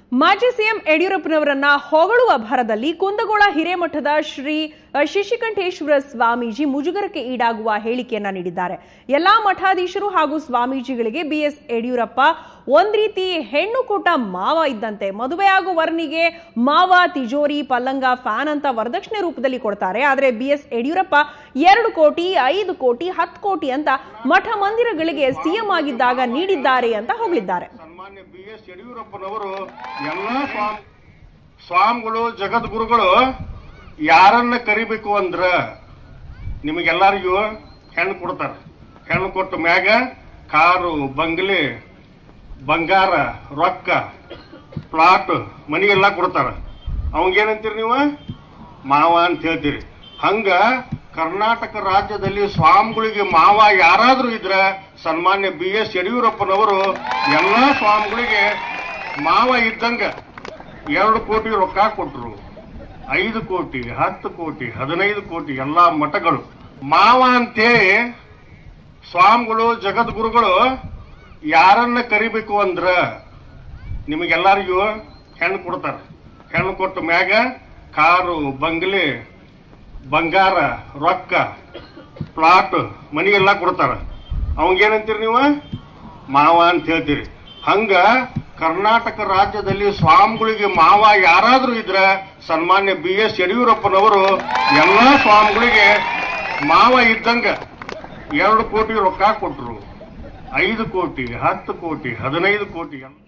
ಮಾಜಿ ಸಿಎಂ ಯಡಿಯೂರಪ್ಪನವರನ್ನ ಹೊಗಳುವ ಭರದಲ್ಲಿ ಕುಂದಗೋಳ ಹಿರೇಮಠದ ಶ್ರೀ ಶಿಶಿಕಂಠೇಶ್ವರ ಸ್ವಾಮೀಜಿ ಮುಜುಗರಕ್ಕೆ ಈಡಾಗುವ ಹೇಳಿಕೆಯನ್ನ ನೀಡಿದ್ದಾರೆ ಎಲ್ಲಾ ಮಠಾಧೀಶರು ಹಾಗೂ ಸ್ವಾಮೀಜಿಗಳಿಗೆ ಬಿಎಸ್ ಯಡಿಯೂರಪ್ಪ ಒಂದ್ ರೀತಿ ಹೆಣ್ಣು ಕೊಟ್ಟ ಮಾವ ಇದ್ದಂತೆ ಮದುವೆಯಾಗೋ ವರ್ಣಿಗೆ ಮಾವ ತಿಜೋರಿ ಪಲ್ಲಂಗ ಫ್ಯಾನ್ ಅಂತ ವರದಕ್ಷಿಣೆ ರೂಪದಲ್ಲಿ ಕೊಡ್ತಾರೆ ಆದ್ರೆ ಬಿಎಸ್ ಯಡಿಯೂರಪ್ಪ ಎರಡು ಕೋಟಿ ಐದು ಕೋಟಿ ಹತ್ತು ಕೋಟಿ ಅಂತ ಮಠ ಮಂದಿರಗಳಿಗೆ ಸಿಎಂ ಆಗಿದ್ದಾಗ ನೀಡಿದ್ದಾರೆ ಅಂತ ಹೊಗಳಿದ್ದಾರೆ ಸನ್ಮಾನ್ಯ ಬಿ ಎಸ್ ಯಡಿಯೂರಪ್ಪನವರು ಎಲ್ಲ ಸ್ವಾಮಿ ಸ್ವಾಮಿಗಳು ಜಗದ್ಗುರುಗಳು ಯಾರನ್ನ ಕರಿಬೇಕು ಅಂದ್ರ ನಿಮಗೆಲ್ಲರಿಗೂ ಹೆಣ್ಣು ಕೊಡ್ತಾರ ಹೆಣ್ಣು ಕೊಟ್ಟ ಮ್ಯಾಗ ಕಾರು ಬಂಗ್ಲೆ ಬಂಗಾರ ರೊಕ್ಕ ಪ್ಲಾಟ್ ಮನಿ ಎಲ್ಲ ಕೊಡ್ತಾರ ಅವಂಗೇನಂತೀರಿ ನೀವು ಮಾವ ಅಂತ ಹೇಳ್ತೀರಿ ಹಂಗ ಕರ್ನಾಟಕ ರಾಜ್ಯದಲ್ಲಿ ಸ್ವಾಮಿಗಳಿಗೆ ಮಾವ ಯಾರಾದ್ರೂ ಇದ್ರ ಸನ್ಮಾನ್ಯ ಬಿ ಎಸ್ ಯಡಿಯೂರಪ್ಪನವರು ಎಲ್ಲಾ ಸ್ವಾಮಿಗಳಿಗೆ ಮಾವ ಇದ್ದಂಗ ಎರಡು ಕೋಟಿ ರೊಕ್ಕ ಕೊಟ್ರು ಐದು ಕೋಟಿ ಹತ್ತು ಕೋಟಿ ಹದಿನೈದು ಕೋಟಿ ಎಲ್ಲಾ ಮಠಗಳು ಮಾವ ಅಂತೇಳಿ ಸ್ವಾಮಿಗಳು ಜಗದ್ಗುರುಗಳು ಯಾರನ್ನ ಕರಿಬೇಕು ಅಂದ್ರ ನಿಮಗೆಲ್ಲರಿಗೂ ಹೆಣ್ಣು ಕೊಡ್ತಾರ ಹೆಣ್ಣು ಕೊಟ್ಟ ಮ್ಯಾಗ ಕಾರು ಬಂಗ್ಲೆ ಬಂಗಾರ ರೊಕ್ಕ ಪ್ಲಾಟ್ ಮನಿ ಎಲ್ಲ ಕೊಡ್ತಾರ ಅವಂಗೇನಂತೀರಿ ನೀವು ಮಾವ ಅಂತ ಹೇಳ್ತೀರಿ ಹಂಗ ಕರ್ನಾಟಕ ರಾಜ್ಯದಲ್ಲಿ ಸ್ವಾಮಿಗಳಿಗೆ ಮಾವ ಯಾರಾದ್ರೂ ಇದ್ರ ಸನ್ಮಾನ್ಯ ಬಿ ಎಸ್ ಯಡಿಯೂರಪ್ಪನವರು ಎಲ್ಲಾ ಸ್ವಾಮಿಗಳಿಗೆ ಮಾವ ಇದ್ದಂಗ ಎರಡು ಕೋಟಿ ರೊಕ್ಕ ಕೊಟ್ರು ಐದು ಕೋಟಿ ಹತ್ತು ಕೋಟಿ ಹದಿನೈದು ಕೋಟಿ ಎಲ್ಲ